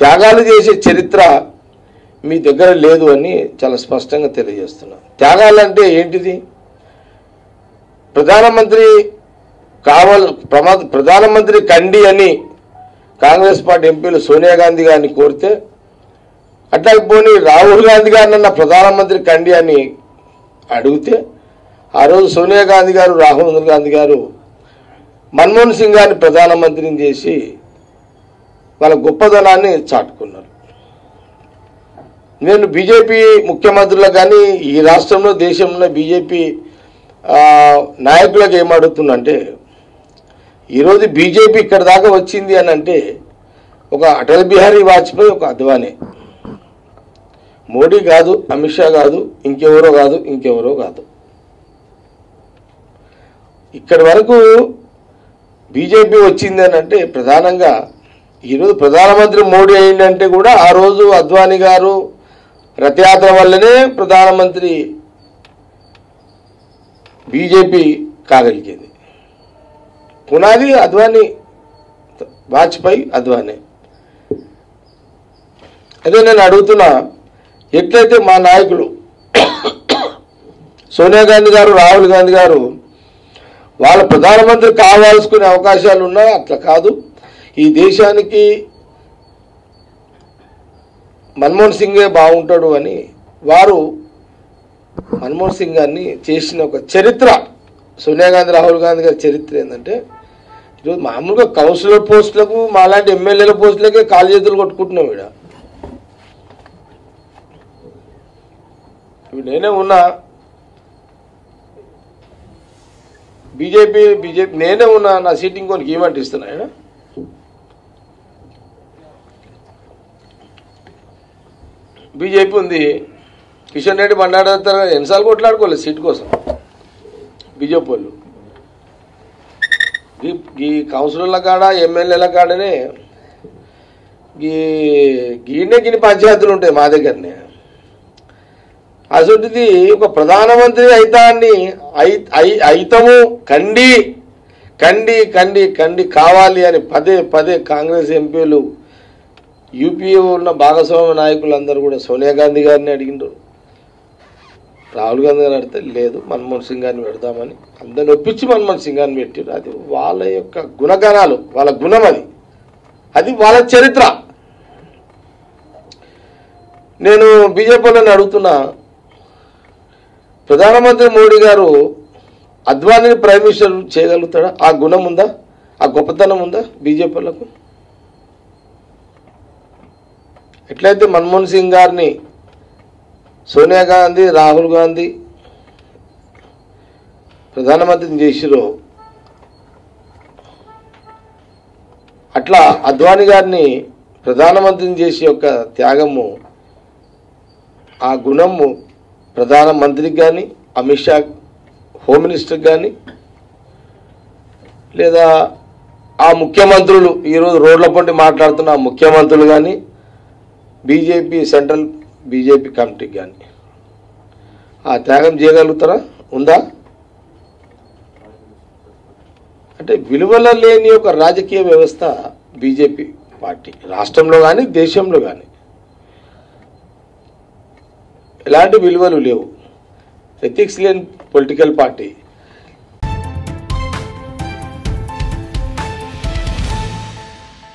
త్యాగాలు చేసే చరిత్ర మీ దగ్గర లేదు అని చాలా స్పష్టంగా తెలియజేస్తున్నా త్యాగాలంటే ఏంటిది ప్రధానమంత్రి కావాల ప్రమా ప్రధానమంత్రి కండి అని కాంగ్రెస్ పార్టీ ఎంపీలు సోనియా గాంధీ గారిని కోరితే అట్లాగే పోనీ రాహుల్ గాంధీ గారినన్న ప్రధానమంత్రి కండి అని అడిగితే ఆ రోజు సోనియా గాంధీ గారు రాహుల్ గాంధీ గారు మన్మోహన్ సింగ్ గారిని ప్రధానమంత్రిని చేసి వాళ్ళ గొప్పదనాన్ని చాటుకున్నారు నేను బీజేపీ ముఖ్యమంత్రులకు కానీ ఈ రాష్ట్రంలో దేశంలో బీజేపీ ఆ, నాయకులకు ఏమడుగుతుందంటే ఈరోజు బీజేపీ ఇక్కడ దాకా వచ్చింది అని అంటే ఒక అటల్ బిహారీ వాజ్పేయి ఒక అద్వానీ మోడీ కాదు అమిత్ షా కాదు ఇంకెవరో కాదు ఇంకెవరో కాదు ఇక్కడి వరకు బీజేపీ వచ్చింది అని అంటే ప్రధానంగా ఈరోజు ప్రధానమంత్రి మోడీ అయిందంటే కూడా ఆ రోజు అద్వానీ గారు రథయాత్ర వల్లనే ప్రధానమంత్రి బీజేపీ కాగలిగింది పునాది అద్వానీ వాజ్పేయి అద్వానీ అదే నేను అడుగుతున్నా ఎట్లయితే మా నాయకులు సోనియా గాంధీ గారు రాహుల్ గాంధీ గారు వాళ్ళ ప్రధానమంత్రి కావాల్సుకునే అవకాశాలు ఉన్నా అట్లా కాదు ఈ దేశానికి మన్మోహన్ సింగే బాగుంటాడు అని వారు మన్మోహన్ సింగ్ గారిని చేసిన ఒక చరిత్ర సోనియా గాంధీ రాహుల్ గాంధీ గారి చరిత్ర ఏంటంటే ఈరోజు మామూలుగా కౌన్సిలర్ పోస్టులకు మాలాంటి ఎమ్మెల్యేల పోస్టులకే కాలు చేతులు కొట్టుకుంటున్నాం ఇక్కడ ఇప్పుడు నేనే ఉన్నా బీజేపీ బీజేపీ నేనే ఉన్నా నా సీట్ ఇంకోనికి ఏమంటే ఇస్తున్నా ఆయన బీజేపీ ఉంది కిషన్ రెడ్డి బండాడతారు ఎన్నిసార్లు కొట్లాడుకోలేదు సీట్ కోసం బీజేపీ వాళ్ళు ఈ ఈ కౌన్సిలర్ల కాడ ఎమ్మెల్యేల కాడనే ఈ గీనే గిని పంచాయతీలు ఉంటాయి మా దగ్గరనే అసలుది ఒక ప్రధానమంత్రి అయితాన్ని అయి- అయి- అయితము కండి కండి కండి కండి కావాలి అని పదే పదే కాంగ్రెస్ ఎంపీలు యూపీఏ ఉన్న భాగస్వామ్య నాయకులందరూ కూడా సోనియా గాంధీ గారిని అడిగిండ్రు రాహుల్ గాంధీ గారిని అడిగితే లేదు మన్మోహన్ సింగ్ గారిని పెడదామని అందరిని ఒప్పించి మన్మోహన్ సింగ్ గారిని పెట్టారు అది వాళ్ళ యొక్క గుణగణాలు వాళ్ళ గుణం అది అది వాళ్ళ చరిత్ర నేను బీజేపీలోని అడుగుతున్నా ప్రధానమంత్రి మోడీ గారు అద్వానీని ప్రైమ్ మినిస్టర్ చేయగలుగుతాడా ఆ గుణం ఉందా ఆ గొప్పతనం ఉందా బీజేపీలకు ఎట్లయితే మన్మోహన్ సింగ్ గారిని సోనియా గాంధీ రాహుల్ గాంధీ ప్రధానమంత్రిని చేసిరో అట్లా అద్వానీ గారిని ప్రధానమంత్రిని చేసే యొక్క త్యాగము ఆ గుణము ప్రధానమంత్రికి కానీ అమిత్ షా హోమ్ మినిస్టర్కి కానీ లేదా ఆ ముఖ్యమంత్రులు ఈరోజు రోడ్ల పొంటి మాట్లాడుతున్న ఆ ముఖ్యమంత్రులు కానీ బీజేపీ సెంట్రల్ బీజేపీ కమిటీకి కానీ ఆ త్యాగం చేయగలుగుతారా ఉందా అంటే విలువల లేని ఒక రాజకీయ వ్యవస్థ బీజేపీ పార్టీ రాష్ట్రంలో కానీ దేశంలో కానీ ఎలాంటి విలువలు లేవు ఎథిక్స్ లేని పొలిటికల్ పార్టీ